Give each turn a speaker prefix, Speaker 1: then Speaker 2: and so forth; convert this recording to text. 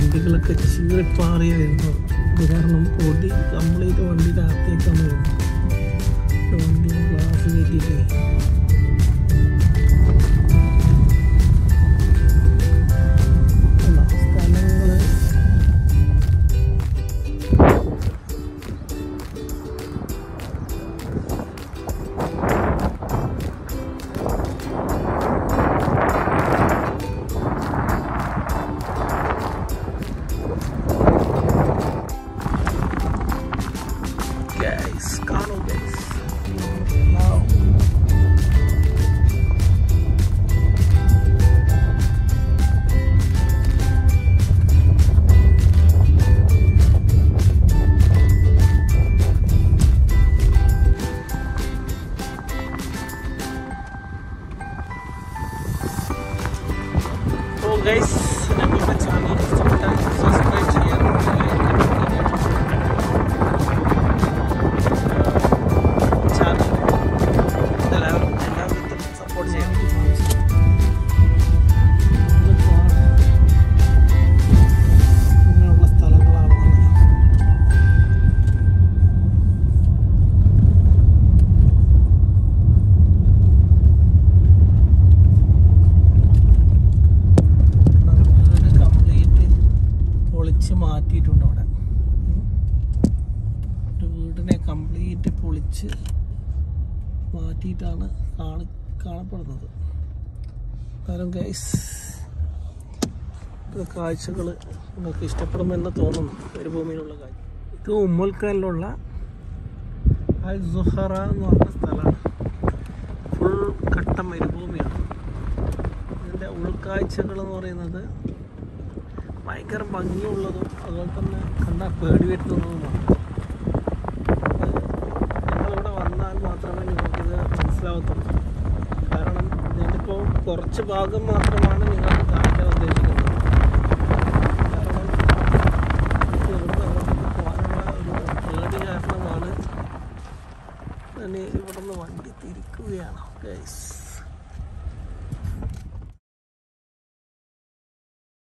Speaker 1: വണ്ടികളൊക്കെ ചീറിപ്പാറിയ വരുന്നത് ഇത് കാരണം പൊടി കംപ്ലീറ്റ് വണ്ടിയുടെ അകത്തേക്കാണ് വരുന്നത് ഇത് വണ്ടി ഗ്ലാസ് കയറ്റിയിട്ടേ ഉള്ള സ്ഥലങ്ങള് ഗൈസ് കാണൂ ഗൈസ് ഓ ഗൈസ് ഞങ്ങളുടെ ചാനൽ ഇഷ്ടപ്പെട്ടാൽ സബ്സ്ക്രൈബ് ചെയ്യാൻ ചാനൽ എല്ലാവരും എല്ലാ വിധത്തിലും സപ്പോർട്ട് ചെയ്യാൻ ഇങ്ങനെയുള്ള സ്ഥലങ്ങളാണ് വീട് കംപ്ലീറ്റ് പൊളിച്ച് മാറ്റിയിട്ടുണ്ട് അവിടെ ഒരു വീടിനെ കംപ്ലീറ്റ് പൊളിച്ച് മാറ്റിയിട്ടാണ് കാണി കാണപ്പെടുന്നത് കാരണം ഗൈസ് ഇത് കാഴ്ചകൾ നിങ്ങൾക്ക് ഇഷ്ടപ്പെടുമെന്ന് തോന്നുന്നു മരുഭൂമിയിലുള്ള കാഴ്ച ഇത് ഉമ്മൽക്കാലിലുള്ള അൽ സുഹറ എന്ന് പറഞ്ഞ സ്ഥലമാണ് ഫുൾ കട്ട മരുഭൂമിയാണ് ഇതിൻ്റെ ഉൾക്കാഴ്ചകൾ എന്ന് പറയുന്നത് ഭയങ്കര ഭംഗിയുള്ളതും അതുപോലെ തന്നെ കണ്ടാൽ പേടി വരുത്തുന്നതുമാണ് അത് നിങ്ങളിവിടെ വന്നാൽ മാത്രമേ നിങ്ങൾക്കിത് മനസ്സിലാവത്തുള്ളൂ കാരണം ഞാനിപ്പോൾ കുറച്ച് ഭാഗം മാത്രമാണ് നിങ്ങൾക്ക് കാണിക്കാൻ ഉദ്ദേശിക്കുന്നത് കാരണം എനിക്ക് ഇവിടുന്ന് അങ്ങോട്ടേക്ക് പോകാനുള്ള ഒരു പേടി കാരണമാണ് ഞാൻ ഇവിടുന്ന് വണ്ടി തിരിക്കുകയാണ് ഗൈസ്